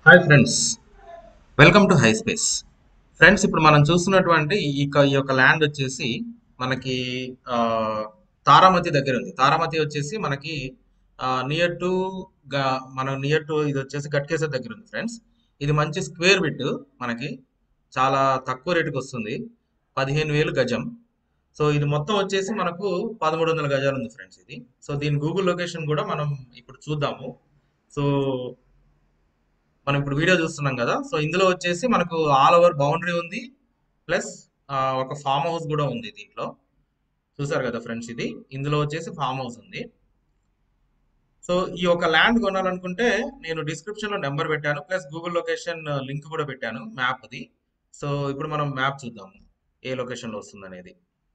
hi friends welcome to Hi Space friends ఇప్పుడు మనం చూస్తున్నటువంటి ఈ యొక్క ఈ యొక్క ల్యాండ్ వచ్చేసి మనకి ఆ, తారామతి దగ్గర ఉంది తారామతి వచ్చేసి మనకి నియర్ టు మన నియర్ టు ఇది వచ్చేసి గట్కేసర్ దగ్గర ఉంది ఫ్రెండ్స్ ఇది మంచి స్క్వేర్ బిట్ మనకి చాలా తక్కువ రేటుకి వస్తుంది పదిహేను వేలు గజం సో ఇది మొత్తం వచ్చేసి మనకు పదమూడు వందల గజాలు ఉంది ఫ్రెండ్స్ ఇది సో దీని గూగుల్ లొకేషన్ కూడా మనం ఇప్పుడు చూద్దాము సో మనం ఇప్పుడు వీడియో చూస్తున్నాం కదా సో ఇందులో వచ్చేసి మనకు ఆల్ ఓవర్ బౌండరీ ఉంది ప్లస్ ఒక ఫామ్ హౌస్ కూడా ఉంది దీంట్లో చూసారు కదా ఫ్రెండ్స్ ఇది ఇందులో వచ్చేసి ఫామ్ హౌస్ ఉంది సో ఈ యొక్క ల్యాండ్ కొనాలనుకుంటే నేను డిస్క్రిప్షన్ లో నెంబర్ పెట్టాను ప్లస్ గూగుల్ లొకేషన్ లింక్ కూడా పెట్టాను మ్యాప్ ది సో ఇప్పుడు మనం మ్యాప్ చూద్దాము ఏ లొకేషన్ లో వస్తుంది అనేది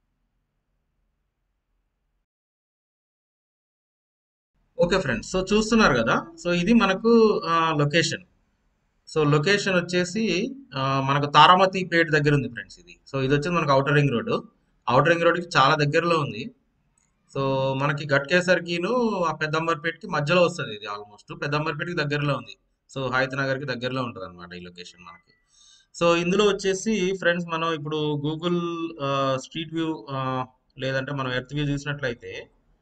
ఓకే ఫ్రెండ్స్ సో చూస్తున్నారు కదా సో ఇది మనకు లొకేషన్ సో లొకేషన్ వచ్చేసి ఆ, మనకు తారామతి పేట దగ్గర ఉంది ఫ్రెండ్స్ ఇది సో ఇది వచ్చేసి మనకు outer ring road outer ring రోడ్కి చాలా దగ్గరలో ఉంది సో మనకి గట్కేసర్కిను ఆ పెద్దంబర్పేటకి మధ్యలో వస్తుంది ఇది ఆల్మోస్ట్ పెద్దంబర్పేటకి దగ్గరలో ఉంది సో హైత్ నగర్కి దగ్గరలో ఉంటుంది అనమాట ఈ లొకేషన్ మనకి సో ఇందులో వచ్చేసి ఫ్రెండ్స్ మనం ఇప్పుడు గూగుల్ స్ట్రీట్ వ్యూ లేదంటే మనం ఎర్త్ వ్యూ చూసినట్లయితే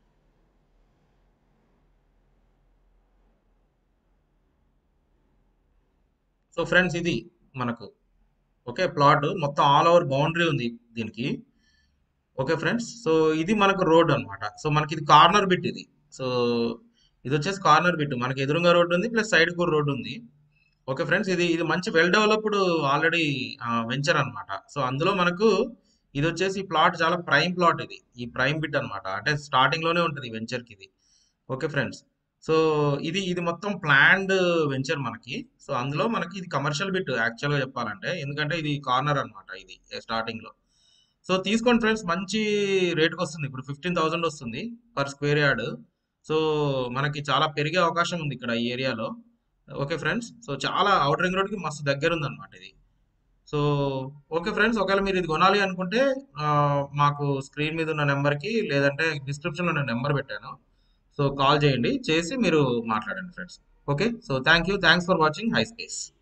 సో ఫ్రెండ్స్ ఇది మనకు ఓకే ప్లాట్ మొత్తం ఆల్ ఓవర్ బౌండరీ ఉంది దీనికి ఓకే ఫ్రెండ్స్ సో ఇది మనకు రోడ్ అన్నమాట సో మనకి ఇది కార్నర్ బిట్ ఇది సో ఇది వచ్చేసి కార్నర్ బిట్ మనకి ఎదురుగా రోడ్ ఉంది ప్లస్ సైడ్ కూడా రోడ్ ఉంది ఓకే ఫ్రెండ్స్ ఇది ఇది మంచి వెల్ డెవలప్డ్ ఆల్రెడీ వెంచర్ అన్నమాట సో అందులో మనకు ఇది వచ్చేసి ప్లాట్ చాలా ప్రైమ్ ప్లాట్ ఇది ఈ ప్రైమ్ బిట్ అన్నమాట అంటే స్టార్టింగ్ లోనే ఉంటుంది వెంచర్ కి ఇది ఓకే ఫ్రెండ్స్ సో ఇది ఇది మొత్తం ప్లాన్డ్ వెంచర్ మనకి సో అందులో మనకి ఇది కమర్షియల్ బిట్ యాక్చువల్గా చెప్పాలంటే ఎందుకంటే ఇది కార్నర్ అన్నమాట ఇది స్టార్టింగ్ లో సో తీసుకోండి ఫ్రెండ్స్ మంచి రేట్కి వస్తుంది ఇప్పుడు ఫిఫ్టీన్ థౌసండ్ వస్తుంది పర్ స్క్వేర్ యార్డ్ సో మనకి చాలా పెరిగే అవకాశం ఉంది ఇక్కడ ఈ ఏరియాలో ఓకే ఫ్రెండ్స్ సో చాలా అవుటర్ రింగ్ రోడ్కి మస్తు దగ్గర ఉంది అనమాట ఇది సో ఓకే ఫ్రెండ్స్ ఒకవేళ మీరు ఇది కొనాలి అనుకుంటే ఆ, మాకు స్క్రీన్ మీద ఉన్న నెంబర్కి లేదంటే డిస్క్రిప్షన్లో నేను నెంబర్ పెట్టాను సో కాల్ చేయండి చేసి మీరు మాట్లాడండి friends okay so thank you thanks for watching Hi space